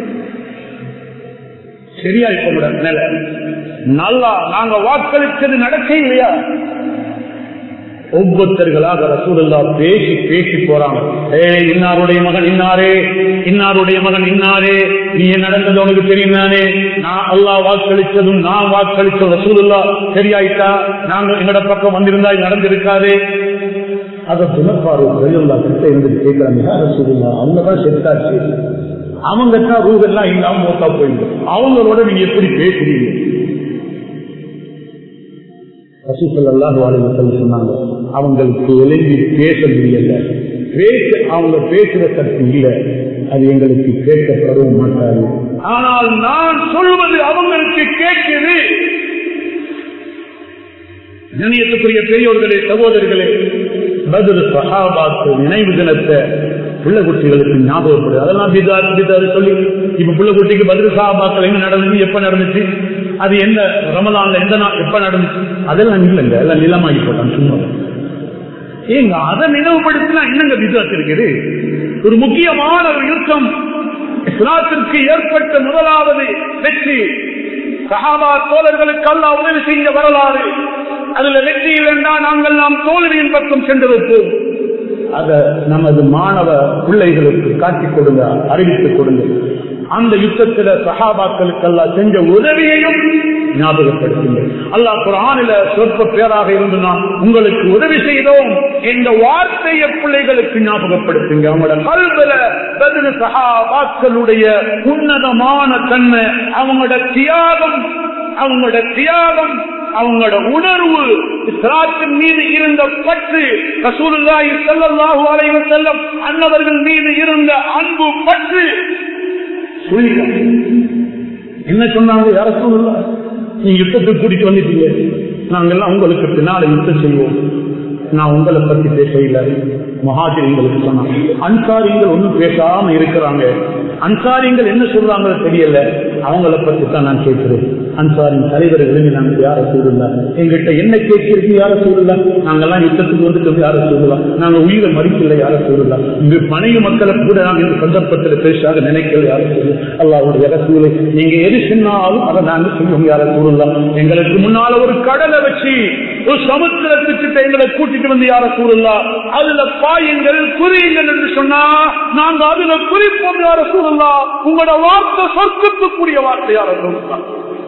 சரியா இப்ப நிலை நல்லா நாங்க வாக்களிச்சது நடக்க இல்லையா ஒவ்வொருத்தர்களாக ரசூலுல்லா பேசி பேசி போறாங்க ஏ இன்னாருடைய மகன் இன்னாரே இன்னாருடைய மகன் இன்னாரே நீ நடந்தது உனக்கு தெரியும் தானே நான் அல்லா வாக்களிச்சதும் நான் வாக்களிச்ச ரசூலுல்லா சரியாயிட்டா நாங்க எங்கட பக்கம் வந்திருந்தா நடந்திருக்காரு அதை துணப்பாரு ரசூலுல்லா கிட்ட இருந்து கேட்கிறாங்க ரசூலுல்லா அவங்கதான் செத்தாச்சு அவங்க தான் ரூகெல்லாம் இல்லாம மூத்தா போயிடும் அவங்களோட நீங்க எப்படி பேசுறீங்க சொன்னாங்க அவங்களுக்கு விளங்கி பேச முடியல பேச அவங்க பேசுற சக்தி இல்ல அது எங்களுக்கு கேட்கப்படவும் மாட்டாது ஆனால் நான் சொல்வது அவங்களுக்கு கேட்குது கணியத்துக்குரிய பெரியோர்களே சகோதரர்களே பதில் சகாபாக்கு நினைவு தினத்தை பிள்ளை குட்டிகளுக்கு ஞாபகப்படுது அதெல்லாம் பிதாரு பிதாரு சொல்லி இப்ப பிள்ளை குட்டிக்கு பதில் சகாபாக்கள் என்ன நடந்துச்சு எப்ப நடந்துச்சு அது என்ன ரமலான்ல எந்த நாள் எப்ப நடந்துச்சு அதெல்லாம் இல்லைங்க எல்லாம் நிலமாகி போட்டான் சும்மா ஏங்க அதை நினைவுபடுத்தினா என்னங்க பிதாத்து இருக்குது ஒரு முக்கியமான ஒரு யுத்தம் இஸ்லாத்திற்கு ஏற்பட்ட முதலாவது வெற்றி சஹாபா தோழர்களுக்கு அல்லா உதவி செய்த வரலாறு அதுல வெற்றி இல்லைன்னா நாங்கள் நாம் தோல்வியின் பக்கம் சென்றிருப்போம் அத நமது மாணவ பிள்ளைகளுக்கு காட்டிக் கொடுங்க அறிவித்துக் கொடுங்க அந்த யுத்தத்துல சஹாபாக்களுக்கெல்லாம் செஞ்ச உதவியையும் ஞாபகப்படுத்துங்க அல்லாஹ் குரானில சொற்ப பேராக இருந்து நான் உங்களுக்கு உதவி செய்தோம் என்ற வார்த்தையை பிள்ளைகளுக்கு ஞாபகப்படுத்துங்க அவங்களோட கல்வில பதில் சஹாபாக்களுடைய உன்னதமான தன்மை அவங்களோட தியாகம் அவங்களோட தியாகம் அவங்களோட உணர்வு இஸ்லாத்தின் மீது இருந்த பற்று ரசூலுல்லாஹி ஸல்லல்லாஹு அலைஹி வஸல்லம் அன்னவர்கள் மீது இருந்த அன்பு பற்று சொல்லிட்டாங்க. என்ன சொன்னாங்க யார சூழலா நீங்க யுத்தத்துக்கு கூட்டிட்டு வந்துட்டீங்க நாங்கெல்லாம் உங்களுக்கு பின்னால யுத்தம் செய்வோம் நான் உங்களை பத்தி பேசல மகாஜிரிங்களுக்கு சொன்னாங்க அன்சாரிங்கள் ஒன்றும் பேசாம இருக்கிறாங்க அன்சாரிங்கள் என்ன சொல்றாங்க தெரியல அவங்கள பத்தி தான் நான் கேட்கிறேன் அன்சாரின் தலைவர்கள் நாங்கள் யார சூழல எங்கிட்ட என்ன கேட்கிறது யார சூழல நாங்கெல்லாம் யுத்தத்துக்கு வந்துட்டு யார சூழலாம் நாங்க உயிரை மறிக்கல யார சூழலாம் இந்த மனைவி மக்களை கூட நாங்கள் இந்த சந்தர்ப்பத்தில் பேசாக நினைக்கல யார சூழல் அல்லாவுடைய ரசூலை நீங்க எது சொன்னாலும் அதை நாங்க சொல்லுவோம் யார சூழலாம் எங்களுக்கு முன்னால ஒரு கடலை வச்சு ஒரு சமுத்திரத்துக்கிட்ட எங்களை கூட்டிட்டு வந்து யார சூழலாம் அதுல பாயுங்கள் குறியுங்கள் என்று சொன்னா நாங்க அதுல குறிப்போம் யார சூழலாம் உங்களோட வார்த்தை சொர்க்கத்துக்குரிய வார்த்தை யார சூழலாம்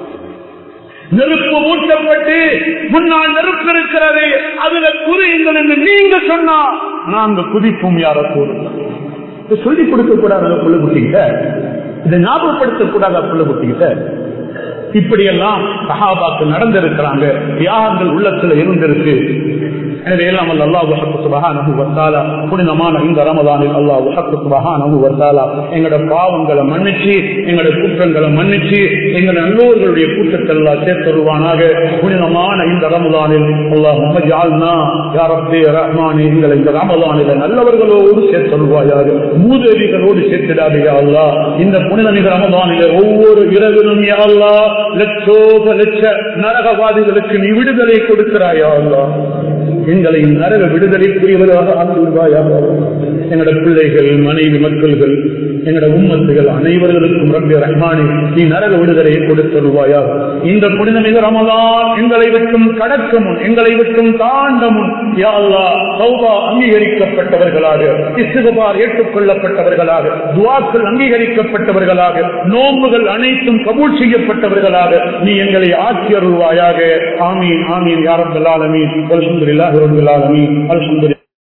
நெருப்பு மூட்டப்பட்டு முன்னால் நெருப்பு இருக்கிறது அதுல குறியுங்கள் என்று நீங்க சொன்னா நாங்க குதிப்போம் யார சூழலாம் சொல்லிக் கொடுக்க கூடாத புள்ள குட்டிக்கிட்ட இதை ஞாபகப்படுத்த கூடாத புள்ள குட்டிக்கிட்ட இப்படியெல்லாம் சஹாபாக்கு நடந்திருக்கிறாங்க தியாகங்கள் உள்ளத்துல இருந்திருக்கு எனவே எல்லாம் அல்ல அல்லாஹ் சுபஹானஹு வத்தாலா புனிதமான இந்த ரமதானில் அல்லாஹ் சுபஹானஹு வத்தாலா எங்களோட பாவங்களை மன்னிச்சு எங்களோட குற்றங்களை மன்னிச்சு எங்களோட நல்லோர்களுடைய கூட்டத்தை எல்லாம் சேர்த்தருவானாக புனிதமான இந்த ரமதானில் அல்லாஹ் முகஜால்னா யாரப்பே ரஹ்மானே எங்களை இந்த ரமதானில நல்லவர்களோடு சேர்த்தருவாயாக மூதேவிகளோடு சேர்த்திடாதையா அல்லா இந்த புனித மிக ரமதானில ஒவ்வொரு இரவிலும் யா அல்லாஹ் லட்சோப லட்ச நரகவாதிகளுக்கு நீ விடுதலை கொடுக்கிறாயா அல்லா எங்களை நரக விடுதலைக்குரியவராக ஆக்கிவிடுவாயா எங்களோட பிள்ளைகள் மனைவி மக்கள்கள் எங்களோட உம்மத்துகள் அனைவர்களுக்கும் ரப்பி ரஹ்மானி நீ நரக விடுதலையை கொடுத்தருவாயா இந்த புனிதமிக ரமலான் எங்களை விட்டும் கடக்க முன் எங்களை விட்டும் தாண்ட முன் யா அல்லாஹ் சௌபா அங்கீகரிக்கப்பட்டவர்களாக இசுகபார் ஏற்றுக்கொள்ளப்பட்டவர்களாக துவாக்கள் அங்கீகரிக்கப்பட்டவர்களாக நோம்புகள் அனைத்தும் கபூல் செய்யப்பட்டவர்களாக நீ எங்களை ஆட்சி அருள்வாயாக ஆமீன் ஆமீன் யாரபுல்லாலமீன் அல்ஹம்துலில்லாஹி ரப்பில் ஆலமீன் அல்ஹம்துலில்லாஹ்